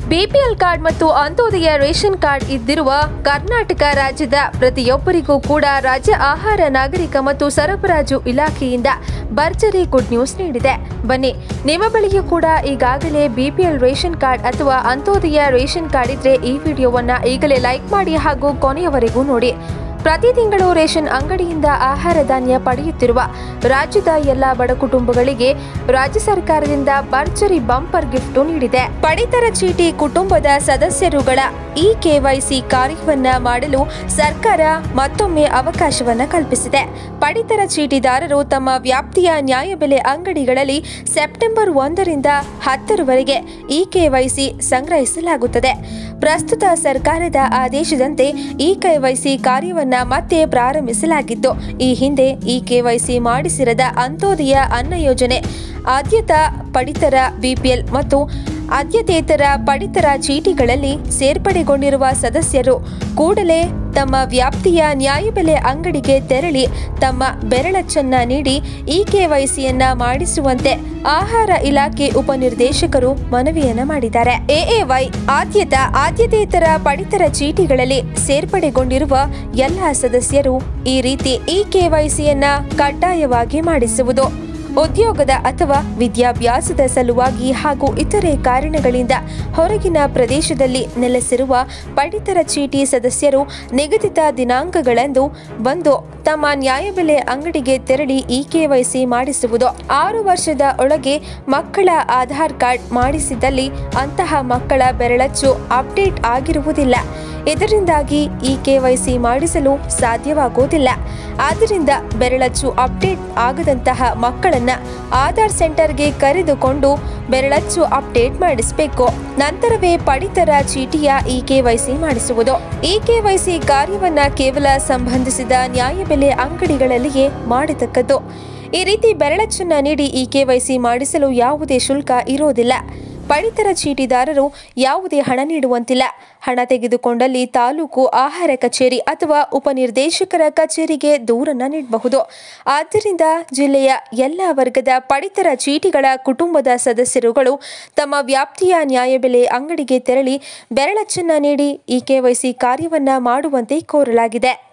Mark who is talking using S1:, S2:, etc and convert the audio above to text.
S1: BPL card ಮತ್ತು Antyodaya ration card ಇದ್ದಿರುವ ಕರ್ನಾಟಕ ರಾಜ್ಯದ ಪ್ರತಿಯೊಬ್ಬರಿಗೂ ಕೂಡ ರಾಜ್ಯ ಆಹಾರ ನಾಗರಿಕ ಮತ್ತು ಸರಬರಾಜು ಇಲಾಖೆಯಿಂದ ಭರ್ಜರಿ ಗುಡ್ ನ್ಯೂಸ್ ನೀಡಿದೆ ಬನ್ನಿ ನಿಮ್ಮ ಬಳಿಯೂ ಕೂಡ ಈಗಾಗಲೇ ಬಿಪಿಎಲ್ ರೇಷನ್ ಕಾರ್ಡ್ ಅಥವಾ ಅಂತ್ಯೋದಯ ರೇಷನ್ ಕಾರ್ಡ್ ಇದ್ರೆ ಈ ವಿಡಿಯೋವನ್ನ ಈಗಲೇ ಲೈಕ್ ಮಾಡಿ ಹಾಗೂ ಕೊನೆಯವರೆಗೂ ನೋಡಿ ಪ್ರತಿ ತಿಂಗಳು ರೇಷನ್ ಅಂಗಡಿಯಿಂದ ಆಹಾರ ಧಾನ್ಯ ಪಡೆಯುತ್ತಿರುವ ರಾಜ್ಯದ ಎಲ್ಲ ಬಡ ಕುಟುಂಬಗಳಿಗೆ ರಾಜ್ಯ ಸರ್ಕಾರದಿಂದ ಭರ್ಜರಿ ಬಂಪರ್ ಗಿಫ್ಟ್ ನೀಡಿದೆ ಪಡಿತರ ಚೀಟಿ ಕುಟುಂಬದ ಸದಸ್ಯರುಗಳ ಇ ಕೆವೈಸಿ ಕಾರ್ಯವನ್ನ ಮಾಡಲು ಸರ್ಕಾರ ಮತ್ತೊಮ್ಮೆ ಅವಕಾಶವನ್ನ ಕಲ್ಪಿಸಿದೆ ಪಡಿತರ ಚೀಟಿದಾರರು ತಮ್ಮ ವ್ಯಾಪ್ತಿಯ ನ್ಯಾಯಬೆಲೆ ಅಂಗಡಿಗಳಲ್ಲಿ ಸೆಪ್ಟೆಂಬರ್ ಒಂದರಿಂದ ಹತ್ತರವರೆಗೆ ಇ ಕೆವೈಸಿ ಸಂಗ್ರಹಿಸಲಾಗುತ್ತದೆ ಪ್ರಸ್ತುತ ಸರ್ಕಾರದ ಆದೇಶದಂತೆ ಇ ಕೆವೈಸಿ ಕಾರ್ಯವನ್ನ ಮತ್ತೆ ಪ್ರಾರಂಭಿಸಲಾಗಿದ್ದು ಈ ಹಿಂದೆ ಇ ಕೆವೈಸಿ ಮಾಡಿಸಿರದ ಅಂತ್ಯೋದಯ ಅನ್ನ ಯೋಜನೆ ಆದ್ಯತಾ ಪಡಿತರ ಬಿಪಿಎಲ್ ಮತ್ತು ಆದ್ಯತೇತರ ಪಡಿತರ ಚೀಟಿಗಳಲ್ಲಿ ಸೇರ್ಪಡೆಗೊಂಡಿರುವ ಸದಸ್ಯರು ಕೂಡಲೇ ತಮ್ಮ ವ್ಯಾಪ್ತಿಯ ನ್ಯಾಯಬೆಲೆ ಅಂಗಡಿಗೆ ತೆರಳಿ ತಮ್ಮ ಬೆರಳಚ್ಚನ್ನ ನೀಡಿ ಇ ಕೆವೈಸಿಯನ್ನ ಮಾಡಿಸುವಂತೆ ಆಹಾರ ಇಲಾಖೆ ಉಪನಿರ್ದೇಶಕರು ಮನವಿಯನ್ನ ಮಾಡಿದ್ದಾರೆ ಎಎವೈ ಆದ್ಯತಾ ಆದ್ಯತೇತರ ಪಡಿತರ ಚೀಟಿಗಳಲ್ಲಿ ಸೇರ್ಪಡೆಗೊಂಡಿರುವ ಎಲ್ಲ ಸದಸ್ಯರು ಈ ರೀತಿ ಇ ಕೆವೈಸಿಯನ್ನ ಕಡ್ಡಾಯವಾಗಿ ಮಾಡಿಸುವುದು ಉದ್ಯೋಗದ ಅಥವಾ ವಿದ್ಯಾಭ್ಯಾಸದ ಸಲುವಾಗಿ ಹಾಗೂ ಇತರೆ ಕಾರಣಗಳಿಂದ ಹೊರಗಿನ ಪ್ರದೇಶದಲ್ಲಿ ನೆಲೆಸಿರುವ ಪಡಿತರ ಚೀಟಿ ಸದಸ್ಯರು ನಿಗದಿತ ದಿನಾಂಕಗಳಂದು ಬಂದು ತಮ್ಮ ನ್ಯಾಯಬೆಲೆ ಅಂಗಡಿಗೆ ತೆರಳಿ ಇ ಕೆವೈಸಿ ಮಾಡಿಸುವುದು ಆರು ವರ್ಷದ ಒಳಗೆ ಮಕ್ಕಳ ಆಧಾರ್ ಕಾರ್ಡ್ ಮಾಡಿಸಿದಲ್ಲಿ ಅಂತಹ ಮಕ್ಕಳ ಬೆರಳಚ್ಚು ಅಪ್ಡೇಟ್ ಆಗಿರುವುದಿಲ್ಲ ಇದರಿಂದಾಗಿ ಈ ಕೆವೈಸಿ ಮಾಡಿಸಲು ಸಾಧ್ಯವಾಗುವುದಿಲ್ಲ ಆದ್ದರಿಂದ ಬೆರಳಚ್ಚು ಅಪ್ಡೇಟ್ ಆಗದಂತಹ ಮಕ್ಕಳನ್ನ ಆಧಾರ್ ಸೆಂಟರ್ಗೆ ಕರೆದುಕೊಂಡು ಬೆರಳಚ್ಚು ಅಪ್ಡೇಟ್ ಮಾಡಿಸಬೇಕು ನಂತರವೇ ಪಡಿತರ ಚೀಟಿಯ ಇ ಕೆವೈಸಿ ಮಾಡಿಸುವುದು ಇ ಕೆವೈಸಿ ಕಾರ್ಯವನ್ನ ಕೇವಲ ಸಂಬಂಧಿಸಿದ ನ್ಯಾಯಬೆಲೆ ಅಂಗಡಿಗಳಲ್ಲಿಯೇ ಮಾಡತಕ್ಕದ್ದು ಈ ರೀತಿ ಬೆರಳಚ್ಚನ್ನ ನೀಡಿ ಇ ಕೆವೈಸಿ ಮಾಡಿಸಲು ಯಾವುದೇ ಶುಲ್ಕ ಇರೋದಿಲ್ಲ ಪಡಿತರ ಚೀಟಿದಾರರು ಯಾವುದೇ ಹಣ ನೀಡುವಂತಿಲ್ಲ ಹಣ ತೆಗೆದುಕೊಂಡಲ್ಲಿ ತಾಲೂಕು ಆಹಾರ ಕಚೇರಿ ಅಥವಾ ಉಪನಿರ್ದೇಶಕರ ಕಚೇರಿಗೆ ದೂರನ್ನ ನೀಡಬಹುದು ಆದ್ದರಿಂದ ಜಿಲ್ಲೆಯ ಎಲ್ಲ ವರ್ಗದ ಪಡಿತರ ಚೀಟಿಗಳ ಕುಟುಂಬದ ಸದಸ್ಯರುಗಳು ತಮ್ಮ ವ್ಯಾಪ್ತಿಯ ನ್ಯಾಯಬೆಲೆ ಅಂಗಡಿಗೆ ತೆರಳಿ ಬೆರಳಚ್ಚನ್ನ ನೀಡಿ ಈ ಕೆವೈಸಿ ಕಾರ್ಯವನ್ನ ಮಾಡುವಂತೆ ಕೋರಲಾಗಿದೆ